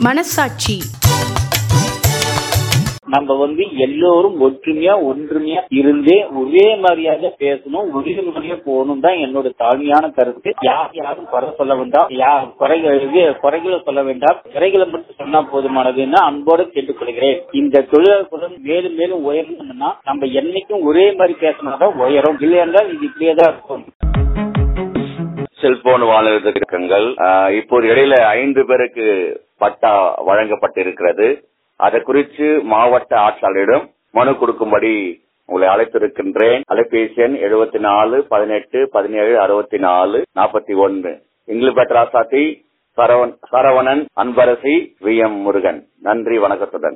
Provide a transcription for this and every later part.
மனசாட்சி நம்ம வந்து எல்லோரும் ஒற்றுமையா ஒன்றுமையா இருந்தே ஒரே மாதிரியாக பேசணும் ஒரே மாதிரியா போகணும் தான் என்னோட தாழ்மையான கருத்து யார் யாரும் குறை சொல்ல வேண்டாம் யார் குறைகள் இது குறைகளை சொல்ல வேண்டாம் குறைகளை மட்டும் சொன்னா போதுமானதுன்னு அன்போடு கேட்டுக்கொள்கிறேன் இந்த தொழிலாளர்களுடன் மேலும் மேலும் உயரணும்னா நம்ம என்னைக்கும் ஒரே மாதிரி பேசினாதான் உயரும் இல்லை என்றால் இது இப்படியே தான் இருக்கும் செல்போன் வாங்குறதுக்கங்கள் இப்போது இடையில ஐந்து பேருக்கு பட்டா வழங்கப்பட்டிருக்கிறது அதை குறித்து மாவட்ட ஆட்சியாளரிடம் மனு கொடுக்கும்படி உங்களை அழைத்திருக்கின்றேன் அலைபேசி எண் எழுபத்தி நாலு பதினெட்டு பதினேழு அறுபத்தி நாலு நாற்பத்தி ஒன்னு இங்கிலிபெட் ராசாத்தி சரவணன் சரவணன் அன்பரசி வி எம் முருகன் நன்றி வணக்கத்துடன்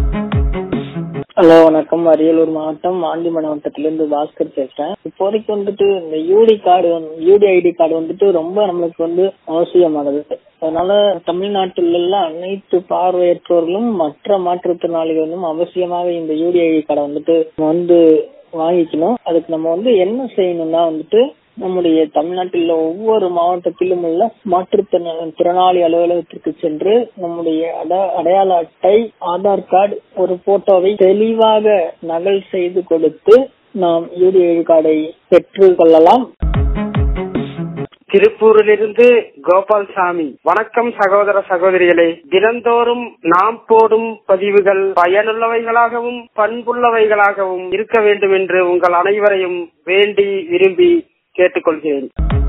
ஹலோ வணக்கம் அரியலூர் மாவட்டம் ஆண்டிமனை மாவட்டத்திலிருந்து பாஸ்கர் பேசுறேன் இப்போதைக்கு வந்துட்டு இந்த UD card UD ID card வந்துட்டு ரொம்ப நம்மளுக்கு வந்து அவசியமானது அதனால தமிழ்நாட்டில் உள்ள அனைத்து பார்வையற்றோர்களும் மற்ற மாற்றுத்திறனாளிகளும் அவசியமாக இந்த யூடி ஐடி கார்டை வந்துட்டு வந்து வாங்கிக்கணும் அதுக்கு நம்ம வந்து என்ன செய்யணும்னா வந்துட்டு நம்முடைய தமிழ்நாட்டில் ஒவ்வொரு மாவட்டத்திலும் உள்ள மாற்றுத்திறனாளி அலுவலகத்திற்கு சென்று நம்முடைய அடையாள அட்டை ஆதார் கார்டு ஒரு போட்டோவை தெளிவாக நகல் செய்து கொடுத்து நாம் யூடிஐ கார்டை பெற்று கொள்ளலாம் திருப்பூரிலிருந்து கோபால்சாமி வணக்கம் சகோதர சகோதரிகளே தினந்தோறும் நாம் போடும் பதிவுகள் பயனுள்ளவைகளாகவும் பண்புள்ளவைகளாகவும் இருக்க வேண்டும் என்று உங்கள் அனைவரையும் வேண்டி விரும்பி கேட்டுக்கொள்கிறேன்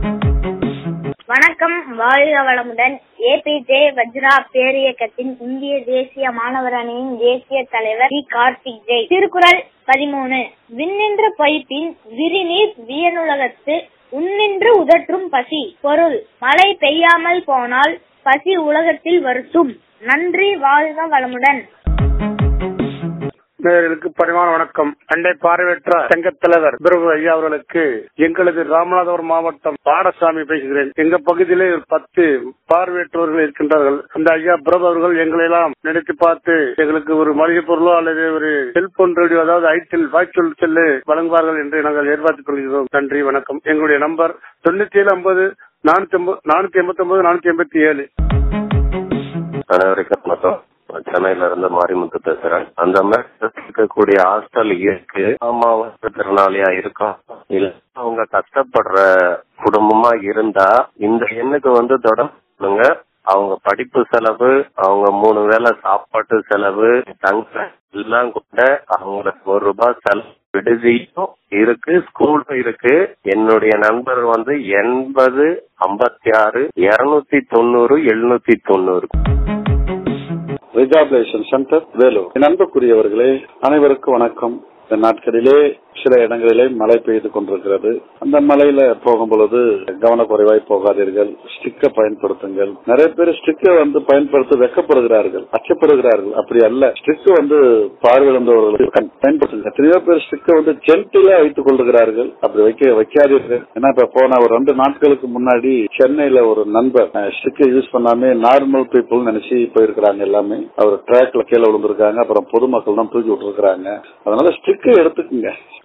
வணக்கம் வாழ்க வளமுடன் ஏபிஜே வஜ்ரா பேரியக்கத்தின் இந்திய தேசிய மாணவர் அணியின் தேசிய தலைவர் டி கார்த்திக் ஜெய் திருக்குறள் பதிமூணு விண்ணின்ற பைப்பின் விரிநீர் வியனுலகத்து உன்னின்று உதற்றும் பசி பொருள் மழை பெய்யாமல் போனால் பசி உலகத்தில் வருத்தும் நன்றி வாழ்க வளமுடன் நேயர்களுக்கு பரிமாண வணக்கம் அண்டை பார்வையற்ற சங்க தலைவர் பிரபு ஐயா அவர்களுக்கு எங்களது ராமநாதபுரம் மாவட்டம் பாடசாமி பேசுகிறேன் எங்க பகுதியிலே பத்து பார்வையற்றவர்கள் இருக்கின்றார்கள் அந்த ஐயா பிரபு அவர்கள் எங்களை எல்லாம் நினைத்து பார்த்து எங்களுக்கு ஒரு மளிகை பொருளோ அல்லது ஒரு செல்போன் ரேடியோ அதாவது ஐடில் வாய்ச்சொல் செல்லு வழங்குவார்கள் என்று நாங்கள் எதிர்பார்த்துக் கொள்கிறோம் நன்றி வணக்கம் எங்களுடைய நம்பர் தொண்ணூத்தி ஏழு ஐம்பது நானூத்தி நானூத்தி எண்பத்தி ஒன்பது நானூத்தி எண்பத்தி ஏழு அனைவருக்கும் வணக்கம் சென்னையில இருந்து மாரிமுத்து பேசுறேன் அந்த மாதிரி இருக்கக்கூடிய ஹாஸ்டல் இருக்கு ஆமா திறனாளியா இருக்கும் இல்ல அவங்க கஷ்டப்படுற குடும்பமா இருந்தா இந்த எண்ணுக்கு வந்து தொடர்புங்க அவங்க படிப்பு செலவு அவங்க மூணு வேளை சாப்பாட்டு செலவு தங்க எல்லாம் கூட அவங்களுக்கு ஒரு ரூபாய் செலவு விடுதியும் இருக்கு ஸ்கூலும் இருக்கு என்னுடைய நண்பர் வந்து எண்பது ஐம்பத்தி ஆறு இருநூத்தி தொண்ணூறு எழுநூத்தி தொண்ணூறு ரிஜாபிலேஷன் சென்டர் வேலூர் என் அன்புக்குரியவர்களே அனைவருக்கும் வணக்கம் இந்த நாட்களிலே சில இடங்களிலே மழை பெய்து கொண்டிருக்கிறது அந்த மழையில போகும் பொழுது கவனக்குறைவாய் போகாதீர்கள் ஸ்டிக்க பயன்படுத்துங்கள் நிறைய பேர் ஸ்டிக்க வந்து பயன்படுத்த வெக்கப்படுகிறார்கள் அச்சப்படுகிறார்கள் அப்படி அல்ல ஸ்டிக் வந்து பார்வையிழந்தவர்களுக்கு பயன்படுத்துங்க எத்தனையோ பேர் ஸ்டிக்க வந்து ஜென்டிலா வைத்துக் கொள்ளுகிறார்கள் அப்படி வைக்க வைக்காதீர்கள் ஏன்னா இப்ப போன ஒரு ரெண்டு நாட்களுக்கு முன்னாடி சென்னையில ஒரு நண்பர் ஸ்டிக்க யூஸ் பண்ணாம நார்மல் பீப்புள் நினைச்சு போயிருக்கிறாங்க எல்லாமே அவர் ட்ராக்ல கீழே விழுந்திருக்காங்க அப்புறம் பொதுமக்கள் தான் தூக்கி விட்டுருக்காங்க அதனால ஸ்டிக்கை எடுத்துக்குங்க